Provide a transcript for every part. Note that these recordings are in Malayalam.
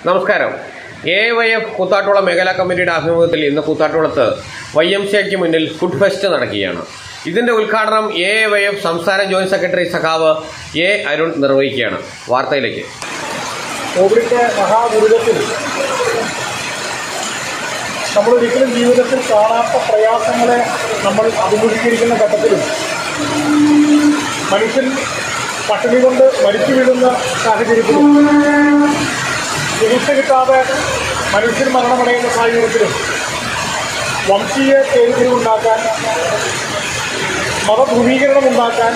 നമസ്കാരം എ വൈ എഫ് കൂത്താട്ടുകുളം മേഖലാ കമ്മിറ്റിയുടെ ആഭിമുഖ്യത്തിൽ ഇന്ന് കൂത്താട്ടുകുളത്ത് വൈ എം സിക്ക് മുന്നിൽ ഫുഡ് ഫെസ്റ്റ് നടക്കുകയാണ് ഇതിന്റെ ഉദ്ഘാടനം എ വൈ എഫ് സംസ്ഥാന ജോയിന്റ് സെക്രട്ടറി സഖാവ് എ അരുൺ നിർവഹിക്കുകയാണ് വാർത്തയിലേക്ക് കോവിഡിന്റെ മഹാദുരിതത്തിൽ നമ്മൾ ഒരിക്കലും ജീവിതത്തിൽ കാണാത്ത പ്രയാസങ്ങളെ നമ്മൾ അഭിമുഖീകരിക്കുന്ന ഘട്ടത്തിലും മനുഷ്യൻ പട്ടിണി കൊണ്ട് മരിച്ചു വീഴുന്ന സാഹചര്യത്തിലും ചികിത്സ കിട്ടാതെ മനുഷ്യൻ മരണമടയുന്ന സാഹചര്യത്തിലും വംശീയ ചേരിതിരിവുണ്ടാക്കാൻ മതധ്രുവീകരണം ഉണ്ടാക്കാൻ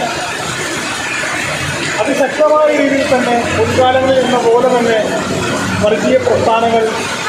അതിശക്തമായ രീതിയിൽ തന്നെ മുൻകാലങ്ങളിൽ എന്ന പോലെ തന്നെ വർഗീയ പ്രസ്ഥാനങ്ങൾ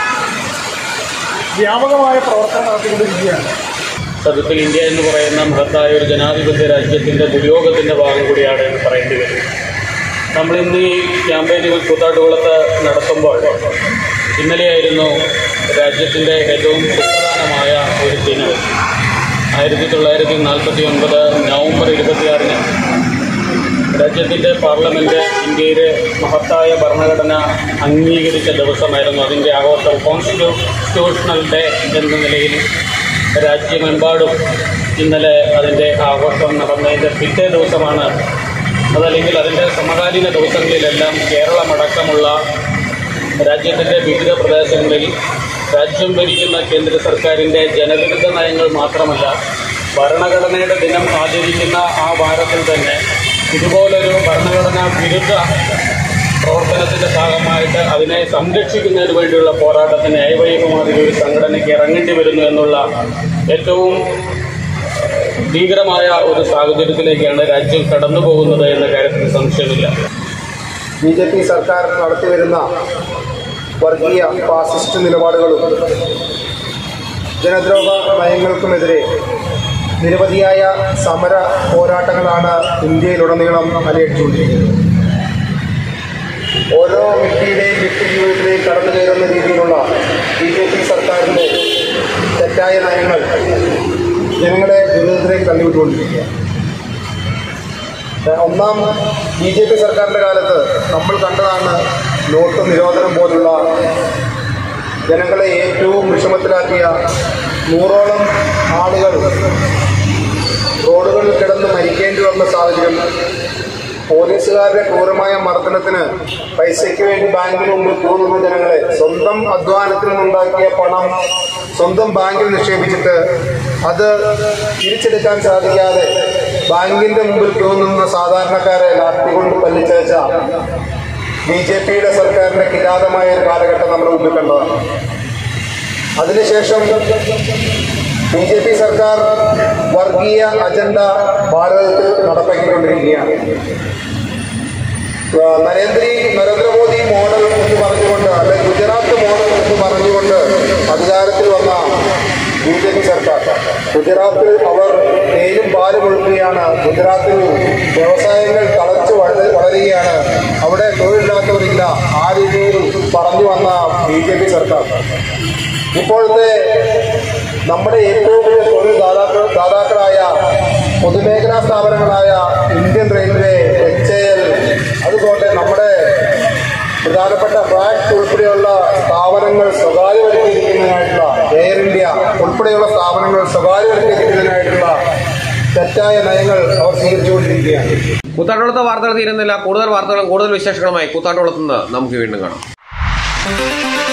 വ്യാപകമായ പ്രവർത്തനം നടത്തിക്കൊണ്ടിരിക്കുകയാണ് സത്യത്തിൽ ഇന്ത്യ എന്ന് പറയുന്ന മഹത്തായ ഒരു ജനാധിപത്യ രാജ്യത്തിൻ്റെ ദുര്യോഗത്തിൻ്റെ ഭാഗം കൂടിയാണ് എന്ന് പറയേണ്ടി വരും നമ്മൾ ഇന്ന് ഈ ക്യാമ്പയിനുകൾ കൂത്താട്ടുകുളത്ത് നടത്തുമ്പോൾ ഇന്നലെയായിരുന്നു രാജ്യത്തിൻ്റെ ഏറ്റവും സുപ്രധാനമായ ഒരു ദിനം ആയിരത്തി തൊള്ളായിരത്തി നാൽപ്പത്തി ഒൻപത് നവംബർ ഇരുപത്തിയാറിന് രാജ്യത്തിൻ്റെ പാർലമെൻറ്റ് ഇന്ത്യയിലെ മഹത്തായ ഭരണഘടന അംഗീകരിച്ച ദിവസമായിരുന്നു അതിൻ്റെ ആഘോഷം കോൺസ്റ്റിറ്റ്യൂഷണൽ ഡേ എന്ന നിലയിൽ രാജ്യമെമ്പാടും ഇന്നലെ അതിൻ്റെ ആഘോഷം നടന്നതിൻ്റെ പിറ്റേ ദിവസമാണ് അതല്ലെങ്കിൽ അതിൻ്റെ സമകാലീന ദിവസങ്ങളിലെല്ലാം കേരളമടക്കമുള്ള രാജ്യത്തിൻ്റെ വിവിധ പ്രദേശങ്ങളിൽ രാജ്യം ഭരിക്കുന്ന കേന്ദ്ര സർക്കാരിൻ്റെ ജനവിരുദ്ധ നയങ്ങൾ മാത്രമല്ല ഭരണഘടനയുടെ ദിനം ആചരിക്കുന്ന ആ വാരത്തിൽ തന്നെ ഇതുപോലൊരു ഭരണഘടനാ വിരുദ്ധ പ്രവർത്തനത്തിന്റെ ഭാഗമായിട്ട് അതിനെ സംരക്ഷിക്കുന്നതിന് വേണ്ടിയുള്ള പോരാട്ടത്തിന് ഐവൈകുമാതിരി ഒരു സംഘടനയ്ക്ക് ഇറങ്ങേണ്ടി വരുന്നു എന്നുള്ള ഏറ്റവും ഭീകരമായ ഒരു സാഹചര്യത്തിലേക്കാണ് രാജ്യം കടന്നു പോകുന്നത് എന്ന കാര്യത്തിൽ സംശയമില്ല ബി ജെ പി സർക്കാർ നടത്തിവരുന്ന വർഗീയ ഫാസിസ്റ്റ് നിലപാടുകളും ജനദ്രോഹ നയങ്ങൾക്കുമെതിരെ നിരവധിയായ സമര പോരാട്ടങ്ങളാണ് ഇന്ത്യയിലുടനീളം അലയടിച്ചുകൊണ്ടിരിക്കുന്നത് ഓരോ വ്യക്തിയുടെയും വ്യക്തി ജീവിതത്തിലേക്ക് കടന്നു കയറുന്ന രീതിയിലുള്ള ബി ജെ പി സർക്കാരിൻ്റെ തെറ്റായ നയങ്ങൾ ജനങ്ങളെ ദുരിതത്തിലേക്ക് തള്ളിവിട്ടുകൊണ്ടിരിക്കുകയാണ് ഒന്നാം ബി ജെ പി സർക്കാരിൻ്റെ കാലത്ത് നമ്മൾ കണ്ടതാണ് നോട്ട് നിരോധനം പോലുള്ള ജനങ്ങളെ ഏറ്റവും വിഷമത്തിലാക്കിയ നൂറോളം ആളുകൾ റോഡുകളിൽ കിടന്ന് മരിക്കേണ്ടി വന്ന സാഹചര്യം പോലീസുകാരുടെ ക്രൂരമായ മർദ്ദനത്തിന് പൈസയ്ക്ക് വേണ്ടി ബാങ്കിന് മുമ്പിൽ പോകുന്ന ജനങ്ങളെ സ്വന്തം അധ്വാനത്തിൽ നിന്നുണ്ടാക്കിയ പണം സ്വന്തം ബാങ്കിൽ നിക്ഷേപിച്ചിട്ട് അത് തിരിച്ചെടുക്കാൻ സാധിക്കാതെ ബാങ്കിന്റെ മുമ്പിൽ തോന്നുന്ന സാധാരണക്കാരെ ലാത്തികൊണ്ട് പല്ലിച്ചേച്ച ബി ജെ പിയുടെ സർക്കാരിന്റെ കിരാതമായ ഒരു കാലഘട്ടം നമ്മുടെ മുമ്പിൽ കണ്ടതാണ് അതിനുശേഷം ബി ജെ പി സർക്കാർ വർഗീയ അജണ്ട ഭാരതത്തിൽ നടപ്പാക്കിക്കൊണ്ടിരിക്കുകയാണ് ആ, നരേന്ദ്രി നരേന്ദ്രമോദി മോഡൽ എന്ന് പറഞ്ഞുകൊണ്ട് അല്ലെങ്കിൽ ഗുജറാത്ത് മോഡൽ എന്ന് പറഞ്ഞുകൊണ്ട് അധികാരത്തിൽ വന്ന ബി ജെ പി സർക്കാർ ഗുജറാത്തിൽ അവർ തേനും പാലും ഒഴുക്കുകയാണ് ഗുജറാത്തിൽ വ്യവസായങ്ങൾ തളച്ചു വള- വളരുകയാണ് അവിടെ തൊഴിലില്ലാത്തവരില്ല ആ രീതിയിൽ പറഞ്ഞു വന്ന ബി ജെ പി സർക്കാർ ഇപ്പോഴത്തെ നമ്മുടെ ഏറ്റവും വലിയ തൊഴിൽ ദാതാക്കൾ ദാതാക്കളായ പൊതുമേഖലാ സ്ഥാപനങ്ങളായ Indian railway H A L അതുപോലെ നമ്മുടെ പ്രധാനപ്പെട്ട ബാങ്ക് ഉൾപ്പെടെയുള്ള സ്ഥാപനങ്ങൾ സ്വകാര്യവൽക്കരിക്കുന്നതിനായിട്ടുള്ള എയർ ഇന്ത്യ ഉൾപ്പെടെയുള്ള സ്ഥാപനങ്ങൾ സ്വകാര്യവൽക്കരിക്കുന്നതിനായിട്ടുള്ള തെറ്റായ നയങ്ങൾ അവർ സ്വീകരിച്ചുകൊണ്ടിരിക്കുകയാണ് കൂത്താട്ടുകുളത്തെ വാർത്തകൾ തീരുന്നില്ല കൂടുതൽ വാർത്തകളും കൂടുതൽ വിശേഷങ്ങളുമായി കൂത്താട്ടുകുളത്ത് നിന്ന് നമുക്ക് വീണ്ടും കാണാം